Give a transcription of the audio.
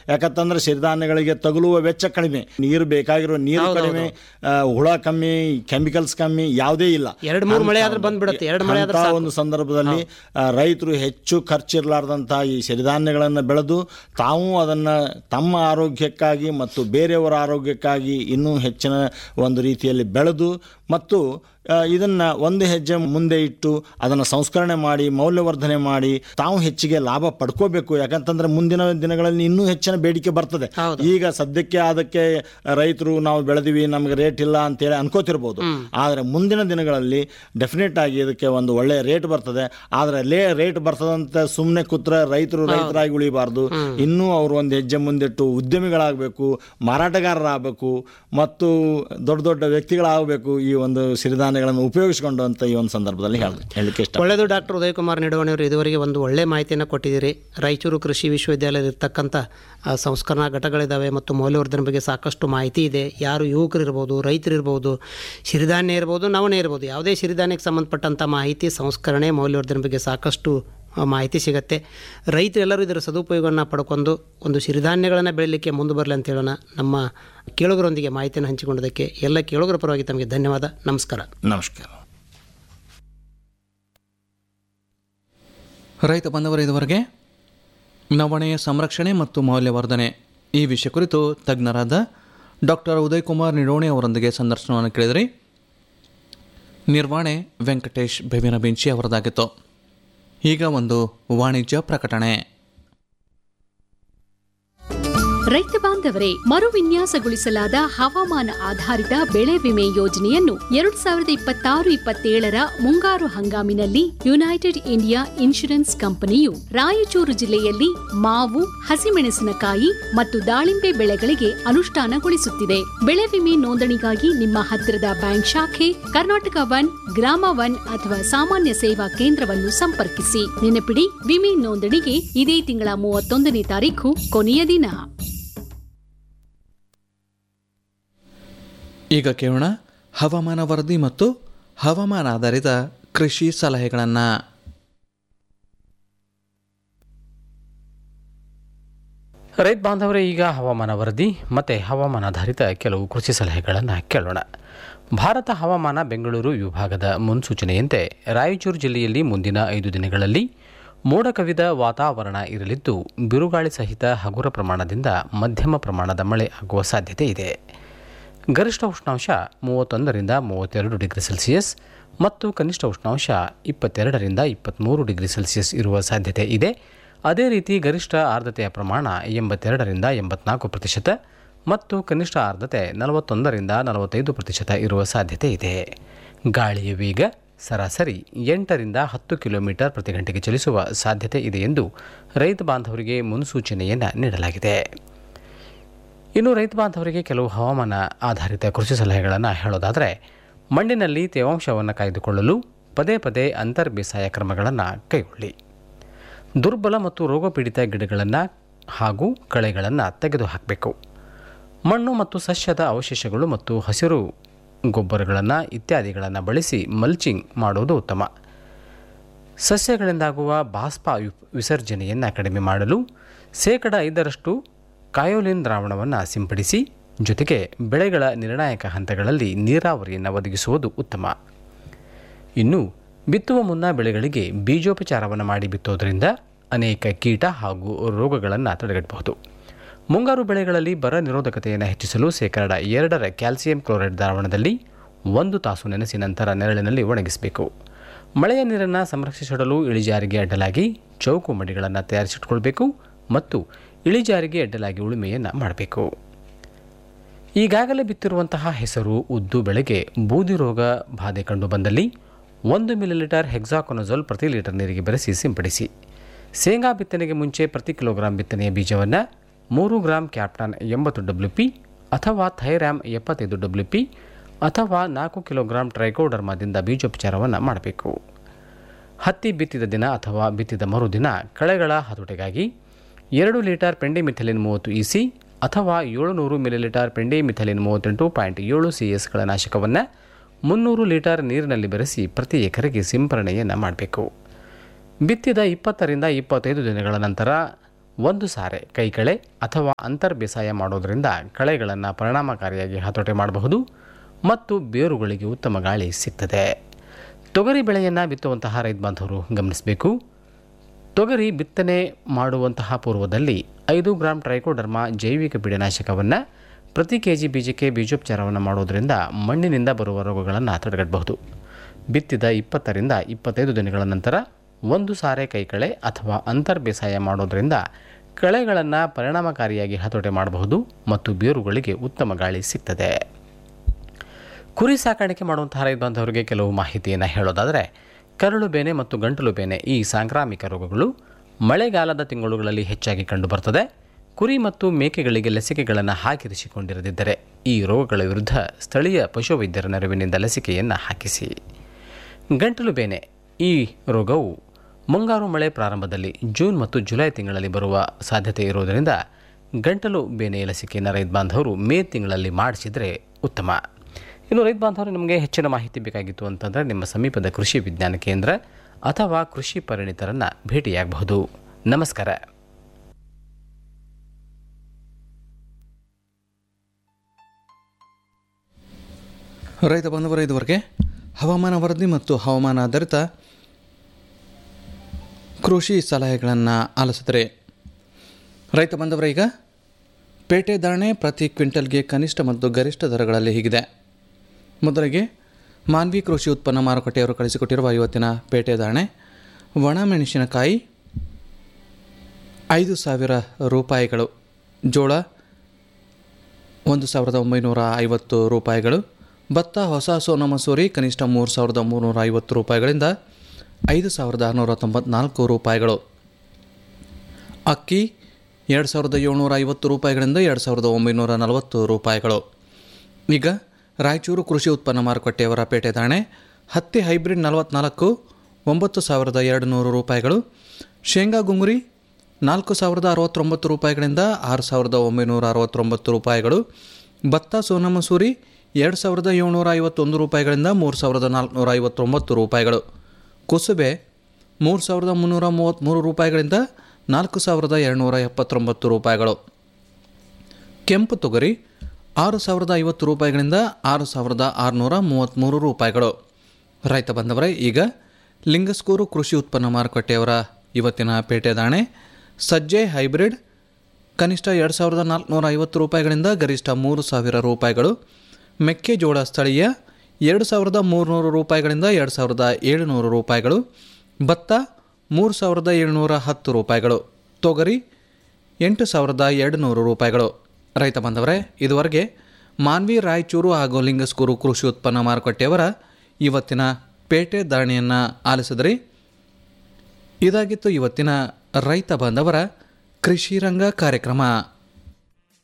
ಯಾಕಂತಂದ್ರೆ ಸಿರಿಧಾನ್ಯಗಳಿಗೆ ತಗುಲುವ ವೆಚ್ಚ ಕಡಿಮೆ ನೀರು ಬೇಕಾಗಿರೋ ನೀರು ಕಡಿಮೆ ಆ, ಹುಳ ಕಮ್ಮಿ ಕೆಮಿಕಲ್ಸ್ ಕಮ್ಮಿ ಯಾವುದೇ ಇಲ್ಲ ಎರಡ್ ಮೂರ್ ಮಳೆ ಅಂತ ಆದ್ರೆ ಬಂದ್ಬಿಡುತ್ತೆ. ಎರಡ್ ಮಳೆ ಆದ್ರೆ ಅಂತ ಸಾಕು. ಒಂದು ಸಂದರ್ಭದಲ್ಲಿ ಆ, ರೈತರು ಹೆಚ್ಚು ಖರ್ಚಿರ್ಲಾರ್ದಂಥ ಈ ಸಿರಿಧಾನ್ಯಗಳನ್ನು ಬೆಳೆದು ತಾವು ಅದನ್ನು ತಮ್ಮ ಆರೋಗ್ಯಕ್ಕಾಗಿ ಮತ್ತು ಬೇರೆಯವರ ಆರೋಗ್ಯಕ್ಕಾಗಿ ಇನ್ನೂ ಹೆಚ್ಚಿನ ಒಂದು ರೀತಿಯಲ್ಲಿ ಬೆಳೆದು ಮತ್ತು ಆ, ಇದನ್ನ ಒಂದು ಹೆಜ್ಜೆ ಮುಂದೆ ಇಟ್ಟು ಅದನ್ನು ಸಂಸ್ಕರಣೆ ಮಾಡಿ ಮೌಲ್ಯವರ್ಧನೆ ಮಾಡಿ ತಾವು ಹೆಚ್ಚಿಗೆ ಲಾಭ ಪಡ್ಕೋಬೇಕು ಯಾಕಂತಂದ್ರೆ ಮುಂದಿನ ದಿನಗಳಲ್ಲಿ ಇನ್ನೂ ಹೆಚ್ಚಿನ ಬೇಡಿಕೆ ಬರ್ತದೆ ಈಗ ಸದ್ಯಕ್ಕೆ ಅದಕ್ಕೆ ರೈತರು ನಾವು ಬೆಳೆದಿವಿ ನಮಗೆ ರೇಟ್ ಇಲ್ಲ ಅಂತೇಳಿ ಅನ್ಕೋತಿರ್ಬೋದು ಆದರೆ ಮುಂದಿನ ದಿನಗಳಲ್ಲಿ ಡೆಫಿನೆಟ್ ಆಗಿ ಇದಕ್ಕೆ ಒಂದು ಒಳ್ಳೆಯ ರೇಟ್ ಬರ್ತದೆ ಆದರೆ ಲೇ ರೇಟ್ ಬರ್ತದಂತ ಸುಮ್ಮನೆ ಕೂತ್ರೆ ರೈತರು ರೈತರಾಗಿ ಉಳಿಬಾರ್ದು ಇನ್ನೂ ಅವರು ಒಂದು ಹೆಜ್ಜೆ ಮುಂದಿಟ್ಟು ಉದ್ಯಮಿಗಳಾಗಬೇಕು ಮಾರಾಟಗಾರರಾಗಬೇಕು ಮತ್ತು ದೊಡ್ಡ ದೊಡ್ಡ ವ್ಯಕ್ತಿಗಳಾಗಬೇಕು ಈ ಒಂದು ಸಿರಿಧಾನ್ಯಗಳನ್ನು ಉಪಯೋಗಿಸಿಕೊಂಡು ಅಂತ ಈ ಒಂದು ಸಂದರ್ಭದಲ್ಲಿ ಹೇಳ ಹೇಳಲಿಕ್ಕೆ ಇಷ್ಟ ಒಳ್ಳೆಯದು ಡಾಕ್ಟರ್ ಉದಯ್ ಕುಮಾರ್ ನಿಡವಣಿಯವರು ಇದುವರೆಗೆ ಒಂದು ಒಳ್ಳೆ ಮಾಹಿತಿಯನ್ನು ಕೊಟ್ಟಿದ್ದೀರಿ ರಾಯಚೂರು ಕೃಷಿ ವಿಶ್ವವಿದ್ಯಾಲಯದಲ್ಲಿರ್ತಕ್ಕಂಥ ಆ, ಸಂಸ್ಕರಣಾ ಘಟಕಗಳಿದ್ದಾವೆ ಮತ್ತು ಮೌಲ್ಯವರ್ಧನೆ ಬಗ್ಗೆ ಸಾಕಷ್ಟು ಮಾಹಿತಿ ಇದೆ ಯಾರು ಯುವಕರಿರ್ಬೋದು ರೈತರಿರ್ಬೋದು ಸಿರಿಧಾನ್ಯ ಇರ್ಬೋದು ನವಣೆ ಇರ್ಬೋದು ಯಾವುದೇ ಸಿರಿಧಾನ್ಯಕ್ಕೆ ಸಂಬಂಧಪಟ್ಟಂಥ ಮಾಹಿತಿ ಸಂಸ್ಕರಣೆ ಮೌಲ್ಯವರ್ಧನೆ ಬಗ್ಗೆ ಸಾಕಷ್ಟು ಆ, ಮಾಹಿತಿ ಸಿಗುತ್ತೆ ರೈತರೆಲ್ಲರೂ ಇದರ ಸದುಪಯೋಗವನ್ನು ಪಡ್ಕೊಂಡು ಒಂದು ಸಿರಿಧಾನ್ಯಗಳನ್ನು ಬೆಳೀಲಿಕ್ಕೆ ಮುಂದೆ ಬರಲಿ ಅಂತ ಹೇಳೋಣ ನಮ್ಮ ಕೇಳುಗರೊಂದಿಗೆ ಮಾಹಿತಿಯನ್ನು ಹಂಚಿಕೊಂಡದಕ್ಕೆ ಎಲ್ಲ ಕೇಳುಗರ ಪರವಾಗಿ ತಮಗೆ ಧನ್ಯವಾದ ನಮಸ್ಕಾರ ನಮಸ್ಕಾರ ರೈತ ಬಂದವರ ಇದುವರೆಗೆ ನವಣೆಯ ಸಂರಕ್ಷಣೆ ಮತ್ತು ಮೌಲ್ಯವರ್ಧನೆ ಈ ವಿಷಯ ಕುರಿತು ತಜ್ಞರಾದ ಡಾಕ್ಟರ್ ಉದಯ್ ಕುಮಾರ್ ನಿಡೋಣಿ ಅವರೊಂದಿಗೆ ಸಂದರ್ಶನವನ್ನು ಕೇಳಿದ್ರಿ ನಿರ್ವಹಣೆ ವೆಂಕಟೇಶ್ ಬೇವಿನ ಬೆಂಚಿ ಅವರದಾಗಿತ್ತು ಈಗ ಒಂದು ವಾಣಿಜ್ಯ ಪ್ರಕಟಣೆ ರೈತ ಬಾಂಧವರೇ ಮರುವಿನ್ಯಾಸಗೊಳಿಸಲಾದ ಹವಾಮಾನ ಆಧಾರಿತ ಬೆಳೆ ವಿಮೆ ಯೋಜನೆಯನ್ನು ಎರಡ್ ಸಾವಿರದ ಇಪ್ಪತ್ತಾರು ಇಪ್ಪತ್ತೇಳರ ಮುಂಗಾರು ಹಂಗಾಮಿನಲ್ಲಿ ಯುನೈಟೆಡ್ ಇಂಡಿಯಾ ಇನ್ಶೂರೆನ್ಸ್ ಕಂಪನಿಯು ರಾಯಚೂರು ಜಿಲ್ಲೆಯಲ್ಲಿ ಮಾವು ಹಸಿಮೆಣಸಿನಕಾಯಿ ಮತ್ತು ದಾಳಿಂಬೆ ಬೆಳೆಗಳಿಗೆ ಅನುಷ್ಠಾನಗೊಳಿಸುತ್ತಿದೆ ಬೆಳೆ ವಿಮೆ ನೋಂದಣಿಗಾಗಿ ನಿಮ್ಮ ಹತ್ತಿರದ ಬ್ಯಾಂಕ್ ಶಾಖೆ ಕರ್ನಾಟಕ ಒನ್ ಗ್ರಾಮ ಒನ್ ಅಥವಾ ಸಾಮಾನ್ಯ ಸೇವಾ ಕೇಂದ್ರವನ್ನು ಸಂಪರ್ಕಿಸಿ ನೆನಪಿಡಿ ವಿಮೆ ನೋಂದಣಿಗೆ ಇದೇ ತಿಂಗಳ ಮೂವತ್ತೊಂದನೇ ತಾರೀಖು ಕೊನೆಯ ದಿನ ಈಗ ಕೇಳೋಣ ಹವಾಮಾನ ವರದಿ ಮತ್ತು ಹವಾಮಾನ ಆಧಾರಿತ ಕೃಷಿ ಸಲಹೆಗಳನ್ನು ರೈತ ಬಾಂಧವರೇ ಈಗ ಹವಾಮಾನ ವರದಿ ಮತ್ತು ಹವಾಮಾನಾಧಾರಿತ ಕೆಲವು ಕೃಷಿ ಸಲಹೆಗಳನ್ನು ಕೇಳೋಣ ಭಾರತ ಹವಾಮಾನ ಬೆಂಗಳೂರು ವಿಭಾಗದ ಮುನ್ಸೂಚನೆಯಂತೆ ರಾಯಚೂರು ಜಿಲ್ಲೆಯಲ್ಲಿ ಮುಂದಿನ ಐದು ದಿನಗಳಲ್ಲಿ ಮೋಡ ಕವಿದ ವಾತಾವರಣ ಇರಲಿದ್ದು ಬಿರುಗಾಳಿ ಸಹಿತ ಹಗುರ ಪ್ರಮಾಣದಿಂದ ಮಧ್ಯಮ ಪ್ರಮಾಣದ ಮಳೆ ಆಗುವ ಸಾಧ್ಯತೆ ಇದೆ ಗರಿಷ್ಠ ಉಷ್ಣಾಂಶ ಮೂವತ್ತೊಂದರಿಂದ ಮೂವತ್ತೆರಡು ಡಿಗ್ರಿ ಸೆಲ್ಸಿಯಸ್ ಮತ್ತು ಕನಿಷ್ಠ ಉಷ್ಣಾಂಶ ಇಪ್ಪತ್ತೆರಡರಿಂದ ಇಪ್ಪತ್ತ್ಮೂರು ಡಿಗ್ರಿ ಸೆಲ್ಸಿಯಸ್ ಇರುವ ಸಾಧ್ಯತೆ ಇದೆ ಅದೇ ರೀತಿ ಗರಿಷ್ಠ ಆರ್ದ್ರತೆಯ ಪ್ರಮಾಣ ಎಂಬತ್ತೆರಡರಿಂದ ಎಂಬತ್ನಾಲ್ಕು ಪ್ರತಿಶತ ಮತ್ತು ಕನಿಷ್ಠ ಆರ್ದ್ರತೆ ನಲವತ್ತೊಂದರಿಂದ ನಲವತ್ತೈದು ಪ್ರತಿಶತ ಇರುವ ಸಾಧ್ಯತೆ ಇದೆ ಗಾಳಿಯ ವೇಗ ಸರಾಸರಿ ಎಂಟರಿಂದ ಹತ್ತು ಕಿಲೋಮೀಟರ್ ಪ್ರತಿ ಗಂಟೆಗೆ ಚಲಿಸುವ ಸಾಧ್ಯತೆ ಇದೆ ಎಂದು ರೈತ ಬಾಂಧವರಿಗೆ ಮುನ್ಸೂಚನೆಯನ್ನು ನೀಡಲಾಗಿದೆ ಇನ್ನು ರೈತ ಬಾಂಧವರಿಗೆ ಕೆಲವು ಹವಾಮಾನ ಆಧಾರಿತ ಕೃಷಿ ಸಲಹೆಗಳನ್ನು ಹೇಳೋದಾದರೆ ಮಣ್ಣಿನಲ್ಲಿ ತೇವಾಂಶವನ್ನು ಕಾಯ್ದುಕೊಳ್ಳಲು ಪದೇ ಪದೇ ಅಂತರ್ ಬೇಸಾಯ ಕ್ರಮಗಳನ್ನು ಕೈಗೊಳ್ಳಿ ದುರ್ಬಲ ಮತ್ತು ರೋಗಪೀಡಿತ ಗಿಡಗಳನ್ನು ಹಾಗೂ ಕಳೆಗಳನ್ನು ತೆಗೆದುಹಾಕಬೇಕು ಮಣ್ಣು ಮತ್ತು ಸಸ್ಯದ ಅವಶೇಷಗಳು ಮತ್ತು ಹಸಿರು ಗೊಬ್ಬರಗಳನ್ನು ಇತ್ಯಾದಿಗಳನ್ನು ಬಳಸಿ ಮಲ್ಚಿಂಗ್ ಮಾಡುವುದು ಉತ್ತಮ ಸಸ್ಯಗಳಿಂದಾಗುವ ಬಾಷ್ಪ ವಿ- ವಿಸರ್ಜನೆಯನ್ನು ಕಡಿಮೆ ಮಾಡಲು ಶೇಕಡ ಐದರಷ್ಟು ಕಾಯೋಲಿನ್ ದ್ರಾವಣವನ್ನು ಸಿಂಪಡಿಸಿ ಜೊತೆಗೆ ಬೆಳೆಗಳ ನಿರ್ಣಾಯಕ ಹಂತಗಳಲ್ಲಿ ನೀರಾವರಿಯನ್ನು ಒದಗಿಸುವುದು ಉತ್ತಮ ಇನ್ನು ಬಿತ್ತುವ ಮುನ್ನ ಬೆಳೆಗಳಿಗೆ ಬೀಜೋಪಚಾರವನ್ನು ಮಾಡಿ ಬಿತ್ತೋದರಿಂದ ಅನೇಕ ಕೀಟ ಹಾಗೂ ರೋಗಗಳನ್ನು ತಡೆಗಟ್ಟಬಹುದು ಮುಂಗಾರು ಬೆಳೆಗಳಲ್ಲಿ ಬರ ನಿರೋಧಕತೆಯನ್ನು ಹೆಚ್ಚಿಸಲು ಶೇಕಡ ಎರಡರ ಕ್ಯಾಲ್ಸಿಯಂ ಕ್ಲೋರೈಡ್ ದ್ರಾವಣದಲ್ಲಿ ಒಂದು ತಾಸು ನೆನೆಸಿ ನಂತರ ನೆರಳಿನಲ್ಲಿ ಒಣಗಿಸಬೇಕು ಮಳೆಯ ನೀರನ್ನು ಸಂರಕ್ಷಿಸಿಡಲು ಇಳಿಜಾರಿಗೆ ಅಡ್ಡಲಾಗಿ ಚೌಕು ಮಡಿಗಳನ್ನು ತಯಾರಿಸಿಟ್ಕೊಳ್ಬೇಕು ಮತ್ತು ಇಳಿಜಾರಿಗೆ ಅಡ್ಡಲಾಗಿ ಉಳುಮೆಯನ್ನು ಮಾಡಬೇಕು ಈಗಾಗಲೇ ಬಿತ್ತಿರುವಂತಹ ಹೆಸರು ಉದ್ದು ಬೆಳೆಗೆ ಬೂದಿ ರೋಗ ಬಾಧೆ ಕಂಡು ಬಂದಲ್ಲಿ ಒಂದು ಮಿಲಿಲೀಟರ್ ಹೆಕ್ಸಾಕೊನಜೋಲ್ ಪ್ರತಿ ಲೀಟರ್ ನೀರಿಗೆ ಬೆರೆಸಿ ಸಿಂಪಡಿಸಿ ಶೇಂಗಾ ಬಿತ್ತನೆಗೆ ಮುಂಚೆ ಪ್ರತಿ ಕಿಲೋಗ್ರಾಂ ಬಿತ್ತನೆಯ ಬೀಜವನ್ನು ಮೂರು ಗ್ರಾಂ ಕ್ಯಾಪ್ಟಾನ್ ಎಂಬತ್ತು ಡಬ್ಲ್ಯೂ ಪಿ ಅಥವಾ ಥೈರ್ಯಾಮ್ ಎಪ್ಪತ್ತೈದು ಡಬ್ಲ್ಯೂ ಪಿ ಅಥವಾ ನಾಲ್ಕು ಕಿಲೋಗ್ರಾಂ ಟ್ರೈಕೋಡರ್ಮಾದಿಂದ ಬೀಜೋಪಚಾರವನ್ನು ಮಾಡಬೇಕು ಹತ್ತಿ ಬಿತ್ತಿದ ದಿನ ಅಥವಾ ಬಿತ್ತಿದ ಮರುದಿನ ಕಳೆಗಳ ಹತೋಟಿಗಾಗಿ ಎರಡು ಲೀಟರ್ ಪೆಂಡಿಮಿಥಲಿನ್ ಮೂವತ್ತು ಇ ಸಿ ಅಥವಾ ಏಳುನೂರು ಮಿಲಿಲೀಟರ್ ಪೆಂಡಿಮಿಥಲಿನ್ ಮೂವತ್ತೆಂಟು ಪಾಯಿಂಟ್ ಏಳು ಸಿ ಎಸ್ಗಳ ನಾಶಕವನ್ನು ಮುನ್ನೂರು ಲೀಟರ್ ನೀರಿನಲ್ಲಿ ಬೆರೆಸಿ ಪ್ರತಿ ಎಕರೆಗೆ ಸಿಂಪರಣೆಯನ್ನು ಮಾಡಬೇಕು ಬಿತ್ತಿದ ಇಪ್ಪತ್ತರಿಂದ ಇಪ್ಪತ್ತೈದು ದಿನಗಳ ನಂತರ ಒಂದು ಸಾರೆ ಕೈಕಳೆ ಅಥವಾ ಅಂತರ್ ಬೇಸಾಯ ಮಾಡೋದರಿಂದ ಕಳೆಗಳನ್ನು ಪರಿಣಾಮಕಾರಿಯಾಗಿ ಹತೋಟಿ ಮಾಡಬಹುದು ಮತ್ತು ಬೇರುಗಳಿಗೆ ಉತ್ತಮ ಗಾಳಿ ಸಿಗ್ತದೆ ತೊಗರಿ ಬೆಳೆಯನ್ನು ಬಿತ್ತುವಂತಹ ರೈತ ಬಾಂಧವರು ಗಮನಿಸಬೇಕು ತೊಗರಿ ಬಿತ್ತನೆ ಮಾಡುವಂತಹ ಪೂರ್ವದಲ್ಲಿ ಐದು ಗ್ರಾಂ ಟ್ರೈಕೋಡರ್ಮಾ ಜೈವಿಕ ಕೀಟನಾಶಕವನ್ನು ಪ್ರತಿ ಕೆ ಜಿ ಬೀಜಕ್ಕೆ ಬೀಜೋಪಚಾರವನ್ನು ಮಾಡೋದರಿಂದ ಮಣ್ಣಿನಿಂದ ಬರುವ ರೋಗಗಳನ್ನು ತಡೆಗಟ್ಟಬಹುದು ಬಿತ್ತಿದ ಇಪ್ಪತ್ತರಿಂದ ಇಪ್ಪತ್ತೈದು ದಿನಗಳ ನಂತರ ಒಂದು ಸಾರೆ ಕೈಕಳೆ ಅಥವಾ ಅಂತರ್ ಬೇಸಾಯ ಮಾಡೋದರಿಂದ ಕಳೆಗಳನ್ನು ಪರಿಣಾಮಕಾರಿಯಾಗಿ ಹತೋಟಿ ಮಾಡಬಹುದು ಮತ್ತು ಬೇರುಗಳಿಗೆ ಉತ್ತಮ ಗಾಳಿ ಸಿಗ್ತದೆ ಕುರಿ ಸಾಕಾಣಿಕೆ ಮಾಡುವಂತಹ ರೈತ ಬಾಂಧವರಿಗೆ ಕೆಲವು ಮಾಹಿತಿಯನ್ನು ಹೇಳೋದಾದರೆ ಕರಳು ಬೇನೆ ಮತ್ತು ಗಂಟಲು ಬೇನೆ ಈ ಸಾಂಕ್ರಾಮಿಕ ರೋಗಗಳು ಮಳೆಗಾಲದ ತಿಂಗಳುಗಳಲ್ಲಿ ಹೆಚ್ಚಾಗಿ ಕಂಡುಬರ್ತದೆ ಕುರಿ ಮತ್ತು ಮೇಕೆಗಳಿಗೆ ಲಸಿಕೆಗಳನ್ನು ಹಾಕಿರಿಸಿಕೊಂಡಿರದಿದ್ದರೆ ಈ ರೋಗಗಳ ವಿರುದ್ಧ ಸ್ಥಳೀಯ ಪಶುವೈದ್ಯರ ನೆರವಿನಿಂದ ಲಸಿಕೆಯನ್ನು ಹಾಕಿಸಿ ಗಂಟಲು ಬೇನೆ ಈ ರೋಗವು ಮುಂಗಾರು ಮಳೆ ಪ್ರಾರಂಭದಲ್ಲಿ ಜೂನ್ ಮತ್ತು ಜುಲೈ ತಿಂಗಳಲ್ಲಿ ಬರುವ ಸಾಧ್ಯತೆ ಇರುವುದರಿಂದ ಗಂಟಲು ಬೇನೆ ಲಸಿಕೆಯನ್ನು ರೈತ ಬಾಂಧವರು ಮೇ ತಿಂಗಳಲ್ಲಿ ಮಾಡಿಸಿದರೆ ಉತ್ತಮ ಇನ್ನು ರೈತ ಬಾಂಧವರು ನಿಮಗೆ ಹೆಚ್ಚಿನ ಮಾಹಿತಿ ಬೇಕಾಗಿತ್ತು ಅಂತಂದರೆ ನಿಮ್ಮ ಸಮೀಪದ ಕೃಷಿ ವಿಜ್ಞಾನ ಕೇಂದ್ರ ಅಥವಾ ಕೃಷಿ ಪರಿಣಿತರನ್ನು ಭೇಟಿಯಾಗಬಹುದು ನಮಸ್ಕಾರ ರೈತ ಬಾಂಧವರ ಇದುವರೆಗೆ ಹವಾಮಾನ ವರದಿ ಮತ್ತು ಹವಾಮಾನ ಆಧಾರಿತ ಕೃಷಿ ಸಲಹೆಗಳನ್ನು ಆಲಿಸಿದರೆ ರೈತ ಬಾಂಧವರ ಈಗ ಪೇಟೆ ಧಾರಣೆ ಪ್ರತಿ ಕ್ವಿಂಟಲ್ಗೆ ಕನಿಷ್ಠ ಮತ್ತು ಗರಿಷ್ಠ ದರಗಳಲ್ಲಿ ಹೀಗಿದೆ ಮೊದಲಿಗೆ ಮಾನ್ವಿ ಕೃಷಿ ಉತ್ಪನ್ನ ಮಾರುಕಟ್ಟೆಯವರು ಕಳಿಸಿಕೊಟ್ಟಿರುವ ಇವತ್ತಿನ ಪೇಟೆ ಧಾರಣೆ ಒಣಮೆಣಸಿನಕಾಯಿ ಐದು ಸಾವಿರ ರೂಪಾಯಿಗಳು ಜೋಳ ಒಂದು ಸಾವಿರದ ಒಂಬೈನೂರ ಐವತ್ತು ರೂಪಾಯಿಗಳು ಭತ್ತ ಹೊಸ ಸೋನ ಮಸೂರಿ ಕನಿಷ್ಠ ಮೂರು ಸಾವಿರದ ಮೂರುನೂರ ಐವತ್ತು ರೂಪಾಯಿಗಳಿಂದ ಐದು ಸಾವಿರದ ಆರುನೂರ ತೊಂಬತ್ನಾಲ್ಕು ರೂಪಾಯಿಗಳು ಅಕ್ಕಿ ಎರಡು ಸಾವಿರದ ಏಳ್ನೂರ ಐವತ್ತು ರೂಪಾಯಿಗಳಿಂದ ಎರಡು ಸಾವಿರದ ಒಂಬೈನೂರ ನಲವತ್ತು ರೂಪಾಯಿಗಳು ಈಗ ರಾಯಚೂರು ಕೃಷಿ ಉತ್ಪನ್ನ ಮಾರುಕಟ್ಟೆಯವರ ಪೇಟೆ ದಾಣೆ ಹತ್ತಿ ಹೈಬ್ರಿಡ್ ನಲವತ್ನಾಲ್ಕು ಒಂಬತ್ತು ಸಾವಿರದ ಎರಡು ನೂರು ರೂಪಾಯಿಗಳು ಶೇಂಗಾ ಗುಂಗುರಿ ನಾಲ್ಕು ಸಾವಿರದ ಅರವತ್ತೊಂಬತ್ತು ರೂಪಾಯಿಗಳಿಂದ ಆರು ಸಾವಿರದ ಒಂಬೈನೂರ ಅರವತ್ತೊಂಬತ್ತು ರೂಪಾಯಿಗಳು ಭತ್ತ ಸೋನಾ ಮಸೂರಿ ಎರಡು ಸಾವಿರದ ಏಳ್ನೂರ ಐವತ್ತೊಂದು ರೂಪಾಯಿಗಳಿಂದ ಮೂರು ಸಾವಿರದ ನಾಲ್ಕುನೂರ ಐವತ್ತೊಂಬತ್ತು ರೂಪಾಯಿಗಳು ಕುಸುಬೆ ಮೂರು ಸಾವಿರದ ಮುನ್ನೂರ ಮೂವತ್ತ್ಮೂರು ರೂಪಾಯಿಗಳಿಂದ ನಾಲ್ಕು ಸಾವಿರದ ಎರಡುನೂರ ಎಪ್ಪತ್ತೊಂಬತ್ತು ರೂಪಾಯಿಗಳು ಕೆಂಪು ತೊಗರಿ ಆರು ಸಾವಿರದ ಐವತ್ತು ರೂಪಾಯಿಗಳಿಂದ ಆರು ಸಾವಿರದ ಆರುನೂರ ಮೂವತ್ತ್ಮೂರು ರೂಪಾಯಿಗಳು ರೈತ ಬಂದವರೇ ಈಗ ಲಿಂಗಸ್ಕೂರು ಕೃಷಿ ಉತ್ಪನ್ನ ಮಾರುಕಟ್ಟೆಯವರ ಇವತ್ತಿನ ಪೇಟೆ ದಾಣೆ ಸಜ್ಜೆ ಹೈಬ್ರಿಡ್ ಕನಿಷ್ಠ ಎರಡು ಸಾವಿರದ ನಾಲ್ಕುನೂರ ಐವತ್ತು ರೂಪಾಯಿಗಳಿಂದ ಗರಿಷ್ಠ ಮೂರು ಸಾವಿರ ರೂಪಾಯಿಗಳು ಮೆಕ್ಕೆಜೋಳ ಸ್ಥಳೀಯ ಎರಡು ಸಾವಿರದ ಮೂರುನೂರು ರೂಪಾಯಿಗಳಿಂದ ಎರಡು ಸಾವಿರದ ಏಳುನೂರು ರೂಪಾಯಿಗಳು ಭತ್ತ ಮೂರು ಸಾವಿರದ ಏಳುನೂರ ಹತ್ತು ರೂಪಾಯಿಗಳು ತೊಗರಿ ಎಂಟು ಸಾವಿರದ ಎರಡು ನೂರು ರೂಪಾಯಿಗಳು ರೈತ ಬಂದವರೇ ಇದುವರೆಗೆ ಮಾನ್ವಿ ರಾಯಚೂರು ಹಾಗೂ ಲಿಂಗಸ್ಕೂರು ಕೃಷಿ ಉತ್ಪನ್ನ ಮಾರುಕಟ್ಟೆಯವರ ಇವತ್ತಿನ ಪೇಟೆ ಧಾರಣೆಯನ್ನು ಆಲಿಸಿದ್ರಿ ಇದಾಗಿತ್ತು ಇವತ್ತಿನ ರೈತ ಬಾಂಧವರ ಕೃಷಿ ರಂಗ ಕಾರ್ಯಕ್ರಮ